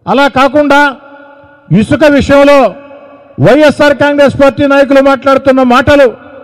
అలా కాకుండా ఇసుక విషయంలో వైఎస్ఆర్ కాంగ్రెస్ పార్టీ నాయకులు మాట్లాడుతున్న మాటలు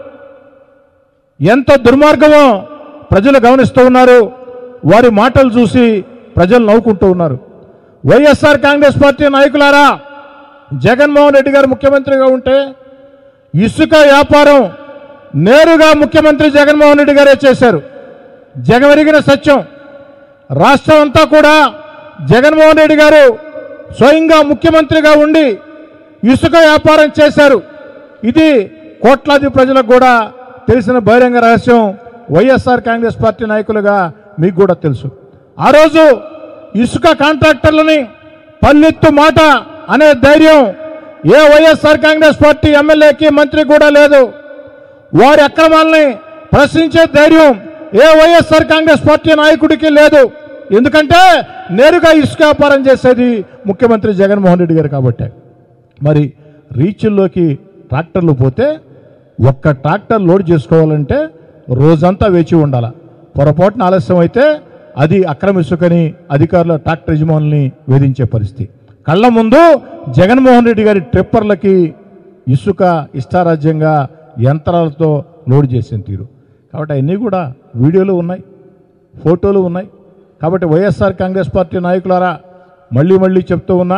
ఎంత దుర్మార్గమో ప్రజలు గమనిస్తూ ఉన్నారు వారి మాటలు చూసి ప్రజలు నవ్వుకుంటూ ఉన్నారు వైఎస్ఆర్ కాంగ్రెస్ పార్టీ నాయకులారా జగన్మోహన్ రెడ్డి గారు ముఖ్యమంత్రిగా ఉంటే ఇసుక వ్యాపారం నేరుగా ముఖ్యమంత్రి జగన్మోహన్ రెడ్డి గారే చేశారు జగమెరిగిన సత్యం రాష్ట్రం అంతా కూడా జగన్మోహన్ రెడ్డి గారు స్వయంగా ముఖ్యమంత్రిగా ఉండి ఇసుక వ్యాపారం చేశారు ఇది కోట్లాది ప్రజలకు కూడా తెలిసిన బహిరంగ రహస్యం వైఎస్ఆర్ కాంగ్రెస్ పార్టీ నాయకులుగా మీకు కూడా తెలుసు ఆ రోజు ఇసుక కాంట్రాక్టర్లని పల్లెత్తు మాట అనే ధైర్యం ఏ వైఎస్ఆర్ కాంగ్రెస్ పార్టీ ఎమ్మెల్యేకి మంత్రి కూడా లేదు వారి అక్రమాలని ప్రశ్నించే ధైర్యం ఏ వైఎస్ఆర్ కాంగ్రెస్ పార్టీ నాయకుడికి లేదు ఎందుకంటే నేరుగా ఇసుక వ్యాపారం చేసేది ముఖ్యమంత్రి జగన్మోహన్ రెడ్డి గారు కాబట్టి మరి రీచ్ల్లోకి ట్రాక్టర్లు పోతే ఒక్క ట్రాక్టర్ లోడ్ చేసుకోవాలంటే రోజంతా వేచి ఉండాల పొరపాటున ఆలస్యం అయితే అది అక్రమ ఇసుకని అధికారుల ట్రాక్టర్ యజమానుల్ని వేధించే పరిస్థితి కళ్ళ ముందు జగన్మోహన్ రెడ్డి గారి ట్రిప్పర్లకి ఇసుక ఇష్టారాజ్యంగా యంత్రాలతో లోడ్ చేసిన తీరు కాబట్టి అవన్నీ కూడా వీడియోలు ఉన్నాయి ఫోటోలు ఉన్నాయి కాబట్టి వైఎస్ఆర్ కాంగ్రెస్ పార్టీ నాయకులారా మళ్ళీ మళ్ళీ చెప్తూ ఉన్నా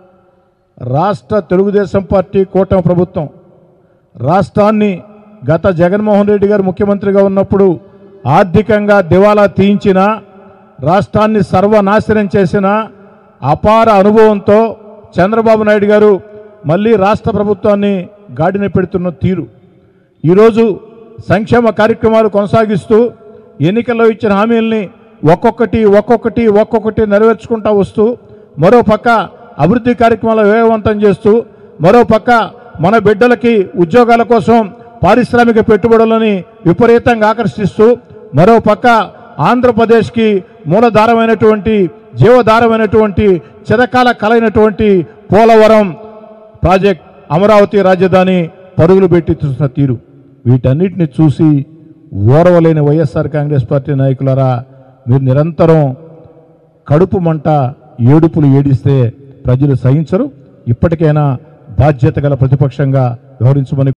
రాష్ట్ర తెలుగుదేశం పార్టీ కూటమి ప్రభుత్వం రాష్ట్రాన్ని గత జగన్మోహన్ రెడ్డి గారు ముఖ్యమంత్రిగా ఉన్నప్పుడు ఆర్థికంగా దివాలా తీయించిన రాష్ట్రాన్ని సర్వనాశనం చేసిన అపార అనుభవంతో చంద్రబాబు నాయుడు గారు మళ్ళీ రాష్ట్ర ప్రభుత్వాన్ని గాడిన పెడుతున్న తీరు ఈరోజు సంక్షేమ కార్యక్రమాలు కొనసాగిస్తూ ఎన్నికల్లో ఇచ్చిన హామీల్ని ఒక్కొక్కటి ఒక్కొక్కటి ఒక్కొక్కటి నెరవేర్చుకుంటా వస్తూ మరో పక్క అభివృద్ధి కార్యక్రమాలు వేగవంతం చేస్తూ మరో పక్క మన బిడ్డలకి ఉద్యోగాల కోసం పారిశ్రామిక పెట్టుబడులని విపరీతంగా ఆకర్షిస్తూ మరో పక్క ఆంధ్రప్రదేశ్కి మూలధారమైనటువంటి జీవధారమైనటువంటి చిరకాల కలైనటువంటి పోలవరం ప్రాజెక్ట్ అమరావతి రాజధాని పరుగులు పెట్టి చూసిన తీరు వీటన్నిటిని చూసి ఓరవలేని వైఎస్ఆర్ కాంగ్రెస్ పార్టీ నాయకులారా మీరు నిరంతరం కడుపు మంట ఏడుపులు ఏడిస్తే ప్రజలు సహించరు ఇప్పటికైనా బాధ్యత గల ప్రతిపక్షంగా వ్యవహరించమని